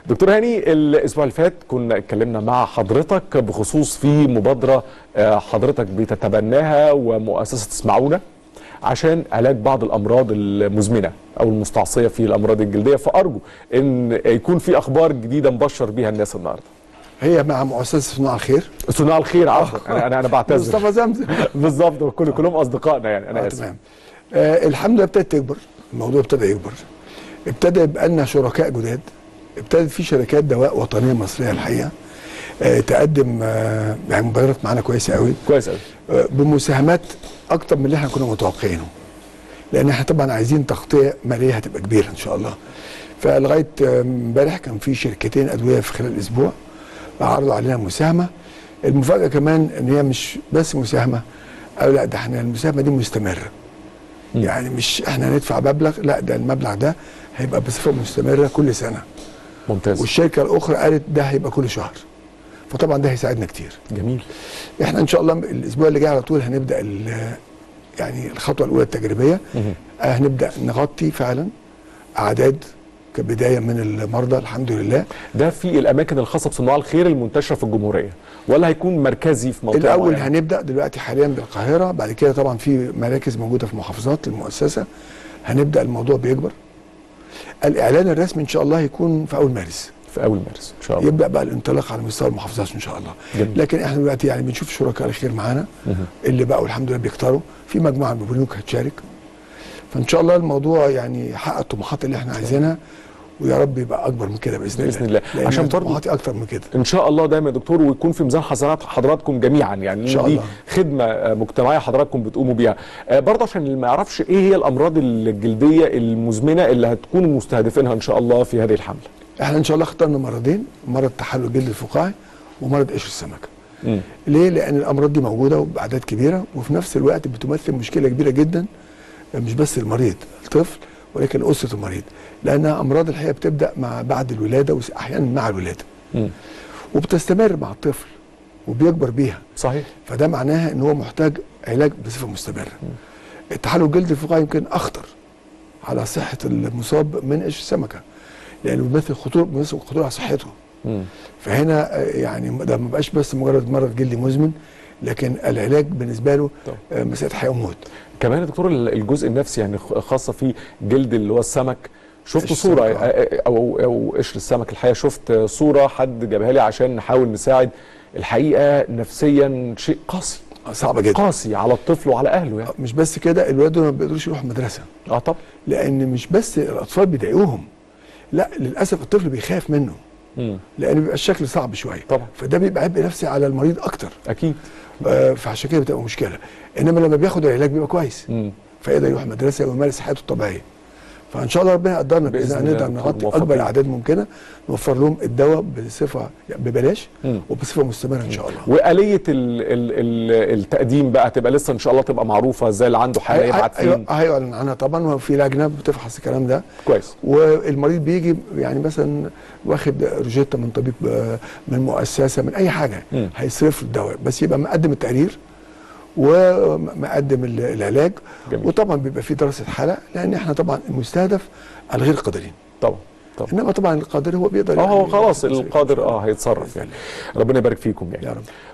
دكتور هاني الاسبوع اللي فات كنا اتكلمنا مع حضرتك بخصوص في مبادره آه، حضرتك بتتبناها ومؤسسه اسمعونا عشان علاج بعض الامراض المزمنه او المستعصيه في الامراض الجلديه فارجو ان يكون في اخبار جديده نبشر بيها الناس النهارده هي مع مؤسسه صناع الخير صناع الخير عفوا انا انا انا بعتذر مصطفى زمزم بالظبط كل كلهم اصدقائنا يعني انا آه اسف تمام آه الحمد لله ابتدت تكبر الموضوع ابتدى يكبر ابتدى يبقى لنا شركاء جداد ابتدت في شركات دواء وطنيه مصريه الحقيقه آه تقدم آه يعني مبادرات معانا كويسه قوي كويس قوي آه بمساهمات اكتر من اللي احنا كنا متوقعينه لان احنا طبعا عايزين تغطيه ماليه هتبقى كبيره ان شاء الله فلغايه آه، امبارح كان في شركتين ادويه في خلال اسبوع عرضوا علينا مساهمه المفاجاه كمان ان هي مش بس مساهمه او لا ده احنا المساهمه دي مستمره مم. يعني مش احنا هندفع مبلغ لا ده المبلغ ده هيبقى بصفه مستمره كل سنه ممتاز والشركه الاخرى قالت ده هيبقى كل شهر فطبعا ده هيساعدنا كتير جميل احنا ان شاء الله الاسبوع اللي جاي على طول هنبدا ال- يعني الخطوه الاولى التجريبيه مهم. آه، هنبدا نغطي فعلا اعداد كبدايه من المرضى الحمد لله ده في الاماكن الخاصه بصناع الخير المنتشره في الجمهوريه ولا هيكون مركزي في منطقه الاول معينة؟ هنبدا دلوقتي حاليا بالقاهره بعد كده طبعا في مراكز موجوده في محافظات المؤسسه هنبدا الموضوع بيكبر الاعلان الرسمي ان شاء الله هيكون في اول مارس في اول مارس ان شاء الله يبدا بقى الانطلاق على مستوى المحافظات ان شاء الله جميل. لكن احنا دلوقتي يعني بنشوف شركاء الخير معانا مهم. اللي بقوا الحمد لله بيكتروا في مجموعه من البنوك هتشارك فان شاء الله الموضوع يعني يحقق الطموحات اللي احنا عايزينها ويا رب يبقى اكبر من كده باذن الله بإذن الله. لأن عشان عشان برضو- طموحاتي اكتر من كده ان شاء الله دايما يا دكتور ويكون في ميزان حسنات حضراتكم جميعا يعني إن شاء دي الله. خدمه آه، مجتمعيه حضراتكم بتقوموا بيها آه، برضه عشان اللي ما يعرفش ايه هي الامراض الجلديه المزمنه اللي هتكونوا مستهدفينها ان شاء الله في هذه الحمله احنا ان شاء الله اخترنا مرضين مرض تحلل الجلد الفقاعي ومرض قشر السمكه مم. ليه لان الامراض دي موجوده وباعداد كبيره وفي نفس الوقت بتمثل مشكله كبيره جدا مش بس المريض الطفل ولكن اسره المريض لانها امراض الحقيقه بتبدا مع بعد الولاده واحيانا مع الولاده مم. وبتستمر مع الطفل وبيكبر بيها صحيح فده معناها ان هو محتاج علاج بصفه مستمره التحلل الجلدي الفقاعي يمكن اخطر على صحه المصاب من قشر السمكه لانه بيمثل خطوره بيمثل خطوره على صحته مم. فهنا آه، يعني ده ما بقاش بس مجرد مرض جلدي مزمن لكن العلاج بالنسبه له طبعا. آه، مساله حياه وموت كمان يا دكتور ال- الجزء النفسي يعني خ- خاصه في جلد اللي هو السمك شفت قشر صوره السمك، آه. آه، او او قشر السمك الحقيقه شفت صوره حد جابها لي عشان نحاول نساعد الحقيقه نفسيا شيء قاسي آه، صعبه جدا قاسي على الطفل وعلى اهله يعني آه، مش بس كده الولاد دول ما بيقدروش يروحوا المدرسه اه طبعا لان مش بس الاطفال بيضايقوهم لا للاسف الطفل بيخاف منه مم. لان بيبقى الشكل صعب شويه طبعا. فده بيبقى عبء نفسي على المريض اكتر اكيد آه، فعشان كده بتبقى مشكله انما لما بياخد العلاج بيبقى كويس مم. فيقدر يروح المدرسه ويمارس حياته الطبيعيه فان شاء الله ربنا يقدرنا بإذن باذن الله نقدر نكون نغطي موفقين. اكبر اعداد ممكنه نوفر لهم الدواء بصفه يعني ببلاش مم. وبصفه مستمره ان شاء الله وآلية ال ال ال التقديم بقى تبقى لسه ان شاء الله تبقى معروفه ازاي اللي عنده حاله يبعت هي- فين هيعلن عنها طبعا وفي لجنه بتفحص الكلام ده كويس والمريض بيجي يعني مثلا واخد روجيتا من طبيب آه، من مؤسسه من اي حاجه مم. هيصرف له الدواء بس يبقى مقدم التقرير ومقدم ال- العلاج جميل. وطبعا بيبقى في دراسه حاله لان احنا طبعا المستهدف الغير قادرين طبعا طبعا انما طبعا القادر هو بيقدر اه هو يعني خلاص يصرف. القادر اه هيتصرف يعني ربنا يبارك فيكم يعني يا رب